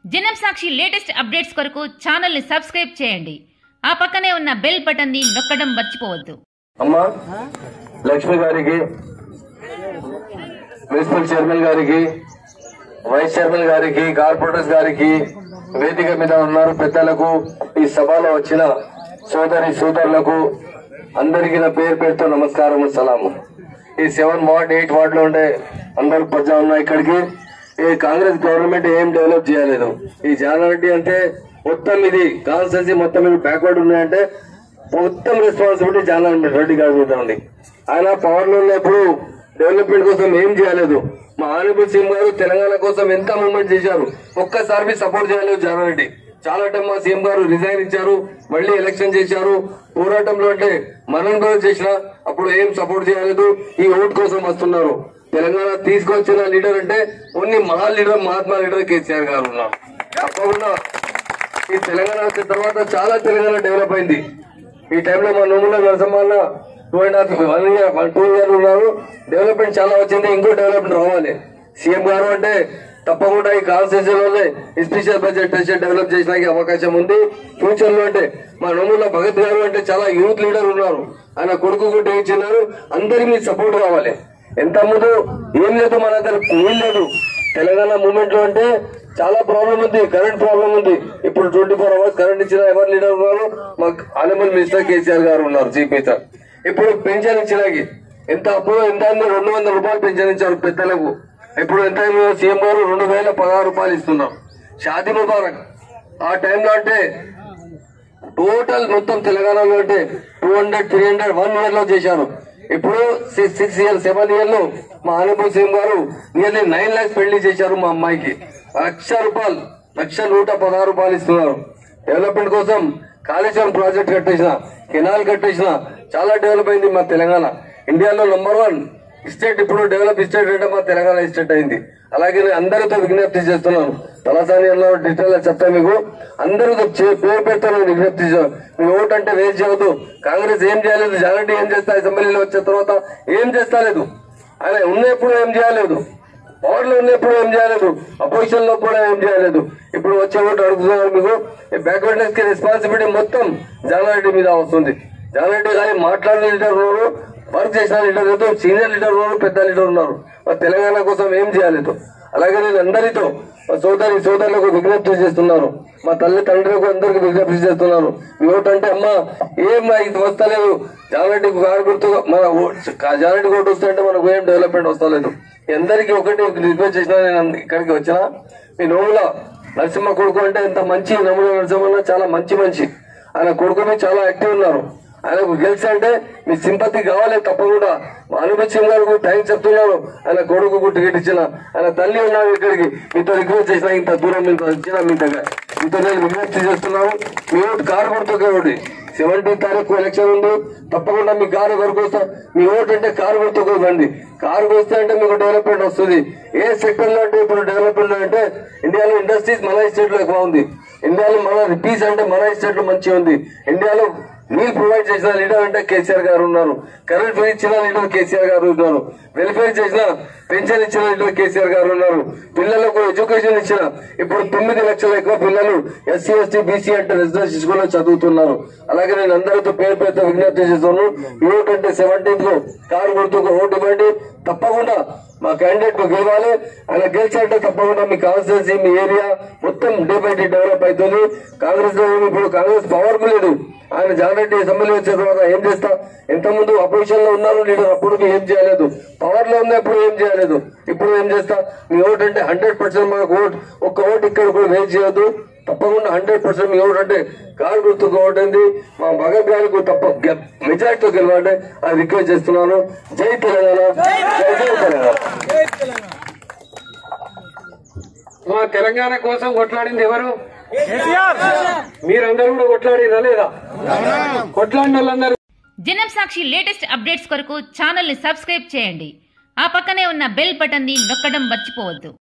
జనం సాక్షి latest updates కొరకు ఛానల్ని సబ్స్క్రైబ్ చేయండి ఆ పక్కనే ఉన్న బెల్ బటన్ని నొక్కడం మర్చిపోవద్దు అమ్మ లక్ష్మి గారికి మున్సిపల్ చైర్మన్ గారికి వైస్ చైర్మన్ గారికి కార్పొరేటర్స్ గారికి వేదిక మీద ఉన్నారు పెద్దలకు ఈ సభలో వచ్చిన సోదరి సోదరులకు అందరికీ నా పేరు పేరుతో నమస్కారం సలాము ఈ సెవెన్ వార్డ్ ఎయిట్ వార్డ్ లో ఉండే అందరూ ప్రజా ఉన్నా ఇక్కడికి ఈ కాంగ్రెస్ గవర్నమెంట్ ఏం డెవలప్ చేయలేదు ఈ జానారెడ్డి అంటే మొత్తం ఇది కాన్స్టెన్సీ మొత్తం ఇది బ్యాక్వర్డ్ ఉన్నాయంటే మొత్తం రెస్పాన్సిబిలిటీ జానా రెడ్డి గారి మీద ఉంది ఆయన పవర్ లో ఉన్నప్పుడు డెవలప్మెంట్ కోసం ఏం చేయలేదు మా ఆనబుల్ సీఎం గారు తెలంగాణ కోసం ఎంత మూవ్మెంట్ చేశారు ఒక్కసారి మీ సపోర్ట్ చేయలేదు జానారెడ్డి చాలా టైం మా సీఎం గారు రిజైన్ ఇచ్చారు మళ్ళీ ఎలక్షన్ చేశారు పోరాటంలో అంటే మరణం కూడా చేసిన అప్పుడు ఏం సపోర్ట్ చేయలేదు ఈ ఓట్ కోసం వస్తున్నారు తెలంగాణ తీసుకొచ్చిన లీడర్ అంటే ఓన్లీ మహా లీడర్ మహాత్మా లీడర్ కేసీఆర్ గారు ఉన్నారు తప్పకుండా ఈ తెలంగాణ వచ్చిన తర్వాత చాలా తెలంగాణ డెవలప్ అయింది ఈ టైంలో మా Nomula Narasimhanna two and half one year one two year ఉన్నారు డెవలప్మెంట్ చాలా వచ్చింది ఇంకో డెవలప్మెంట్ రావాలి సీఎం గారు అంటే తప్పకుండా ఈ కాన్స్టిట్యూషన్ ఈ స్పెషల్ బడ్జెట్ టెస్ట్ డెవలప్ చేసడానికి అవకాశం ఉంది ఫ్యూచర్ లో అంటే మా నోముల భగత్ గారు అంటే చాలా యూత్ లీడర్ ఉన్నారు ఆయన కొడుకు కూడా ఇచ్చినారు అందరికి మీ సపోర్ట్ కావాలి ఎంత ముందు ఏం లేదు మన దగ్గర ఏం లేదు తెలంగాణ మూమెంట్ లో అంటే చాలా ప్రాబ్లం ఉంది కరెంట్ ప్రాబ్లం ఉంది ఇప్పుడు ట్వంటీ ఫోర్ అవర్స్ కరెంట్ ఇచ్చిన ఎవరు లీడర్ ఉన్నారు మాకు ఆనబుల్ మినిస్టర్ కేసీఆర్ గారు ఉన్నారు చీఫ్ మినిస్టర్ ఇప్పుడు పెన్షన్ ఇచ్చినాకి ఎంత అప్పుడు ఎంత అయింది రెండు వందల రూపాయలు పెన్షన్ ఇచ్చారు పెద్దలకు ఇప్పుడు ఎంత అయిందో సీఎం గారు రెండు వేల పదహారు రూపాయలు ఇస్తున్నారు షాదీ ముబారక్ ఆ టైంలో అంటే టోటల్ మొత్తం తెలంగాణలో అంటే two hundred three hundred one year లో చేశారు ఇప్పుడు six six year seven year లో మా ఆనబుల్ సీఎం గారు నియర్లీ నైన్ లాక్స్ పెళ్లి చేశారు మా అమ్మాయికి లక్ష రూపాయలు లక్ష నూట పదహారు రూపాయలు ఇస్తున్నారు డెవలప్మెంట్ కోసం కాళేశ్వరం ప్రాజెక్ట్ కట్టేసిన కెనాల్ కట్టేసిన చాలా డెవలప్ అయింది మా తెలంగాణ ఇండియాలో నంబర్ వన్ స్టేట్ ఇప్పుడు డెవలప్ స్టేట్ అంటే మా తెలంగాణ స్టేట్ అయింది అలాగే నేను అందరితో విజ్ఞప్తి చేస్తున్నాను తలసాని అన్నారు డీటెయిల్ చెప్తా మీకు అందరితో చే- పేరు పేరుతో నేను విజ్ఞప్తి చేస్తాను మీ ఓటు అంటే వేస్ట్ చేయవద్దు కాంగ్రెస్ ఏం చేయలేదు జాగ్రత్త ఏం చేస్తా అసెంబ్లీలో వచ్చిన తర్వాత ఏం చేస్తలేదు ఆయన ఉన్నప్పుడు ఏం చేయలేదు పవర్ లో ఉన్నప్పుడు ఏం చేయలేదు అపోజిషన్ లో కూడా ఏం చేయలేదు ఇప్పుడు వచ్చే ఓటు అడుగుతున్నారు మీకు బ్యాక్వర్డ్నెస్ కి రెస్పాన్సిబిలిటీ మొత్తం జానారెడ్డి మీద వస్తుంది జానారెడ్డి గారి మాట్లాడిన లీడర్ ఉన్నారు వర్క్ చేసిన లీడర్ లేదు సీనియర్ లీడర్ ఉన్నారు పెద్ద లీడర్ ఉన్నారు మరి తెలంగాణ కోసం ఏం చేయలేదు అలాగే నేను అందరితో మా సోదరి సోదరులకు విజ్ఞప్తి చేస్తున్నాను మా తల్లి తండ్రులకు అందరికి విజ్ఞప్తి చేస్తున్నాను మీ ఓటు అంటే అమ్మా ఏం ఇది వస్తలేదు జానారెడ్డి గారు గుర్తు మన ఓ- జానారెడ్డి ఓటు వస్తే అంటే మనకు ఏం డెవలప్మెంట్ వస్తలేదు అందరికీ ఒకటి రిక్వెస్ట్ చేసిన నేను అంద- ఇక్కడికి వచ్చిన మీ నోముల నరసింహ కొడుకు అంటే ఎంత మంచి నోముల నరసింహ చాలా మంచి మనిషి ఆయన కొడుకుని చాలా యాక్టివ్ ఉన్నారు ఆయనకు గెలిచి అంటే మీ సింపతి కావాలి తప్పకుండా అనుభవం గారు టైం చెప్తున్నారు ఆయన కొడుకు టికెట్ ఇచ్చిన ఆయన తల్లి ఉన్నారు ఇక్కడికి మీతో రిక్వెస్ట్ చేసిన ఇంత దూరం మీతో వచ్చిన మీ దగ్గర మీతో నేను విజ్ఞప్తి చేస్తున్నాను మీ ఓటు కారు కొడుతూ ఒకటి సెవెంటీన్ తారీఖు ఎలక్షన్ ఉంది తప్పకుండా మీ కారు వరకు వస్తా మీ ఓటు అంటే కారు గుర్తుకు రండి కారు వస్తే అంటే మీకు డెవలప్మెంట్ వస్తుంది ఏ సెక్టర్ లో అంటే ఇప్పుడు డెవలప్మెంట్ అంటే ఇండియాలో ఇండస్ట్రీస్ మన స్టేట్ లో ఎక్కువ ఉంది ఇండియాలో మన పీస్ అంటే మన స్టేట్ లో మంచిగా ఉంది ఇండియాలో నీళ్ళు ప్రొవైడ్ చేసిన లీడర్ అంటే కేసీఆర్ గారు ఉన్నారు కరెంట్ బిల్ ఇచ్చిన లీడర్ కేసీఆర్ గారు ఉన్నారు వెల్ఫేర్ చేసిన పెన్షన్ ఇచ్చిన లీడర్ కేసీఆర్ గారు ఉన్నారు పిల్లలకు ఎడ్యుకేషన్ ఇచ్చిన ఇప్పుడు తొమ్మిది లక్షల ఎక్కువ పిల్లలు ఎస్సీ ఎస్టీ బీసీ అంటే రెసిడెన్షియల్ స్కూల్లో చదువుతున్నారు అలాగే నేను అందరితో పేరు పేరుతో విజ్ఞప్తి చేస్తున్నాను ఓటు అంటే సెవెంటీన్త్ లో కారు గుర్తుకు ఓటు ఇవ్వండి తప్పకుండా మా క్యాండిడేట్ కు గెలవాలి ఆయన గెలిచారంటే తప్పకుండా మీ కాన్స్టిట్యూన్సీ మీ ఏరియా మొత్తం డే బై డే డెవలప్ అవుతుంది కాంగ్రెస్ లో ఏమి ఇప్పుడు కాంగ్రెస్ పవర్ కు లేదు ఆయన జాగ్రత్త అసెంబ్లీ వచ్చిన తర్వాత ఏం చేస్తా ఎంత ముందు అపోజిషన్ లో ఉన్నారు లీడర్ అప్పుడు ఏం చేయలేదు పవర్ లో ఉన్నప్పుడు ఏం చేయలేదు ఇప్పుడు ఏం చేస్తా మీ ఓటు అంటే హండ్రెడ్ పర్సెంట్ మనకు ఓటు ఒక్క ఓటు ఇక్కడ కూడా వేస్ట్ చేయొద్దు తప్పకుండా హండ్రెడ్ పర్సెంట్ మీ ఓటు అంటే కారు గుర్తుకు ఓటు ఉంది మా భగత్ గారికి తప్ప మెజార్టీతో గెలవాలంటే అది రిక్వెస్ట్ చేస్తున్నాను జై తెలంగాణ జై జై తెలంగాణ మా తెలంగాణ కోసం కొట్లాడింది ఎవరు మీరందరూ కూడా కొట్లాడిరా లేదా కొట్లాడిన వాళ్ళందరూ జనం సాక్షి లేటెస్ట్ అప్డేట్స్ కొరకు ఛానల్ని సబ్స్క్రైబ్ చేయండి ఆ పక్కనే ఉన్న బెల్ బటన్ని నొక్కడం మర్చిపోవద్దు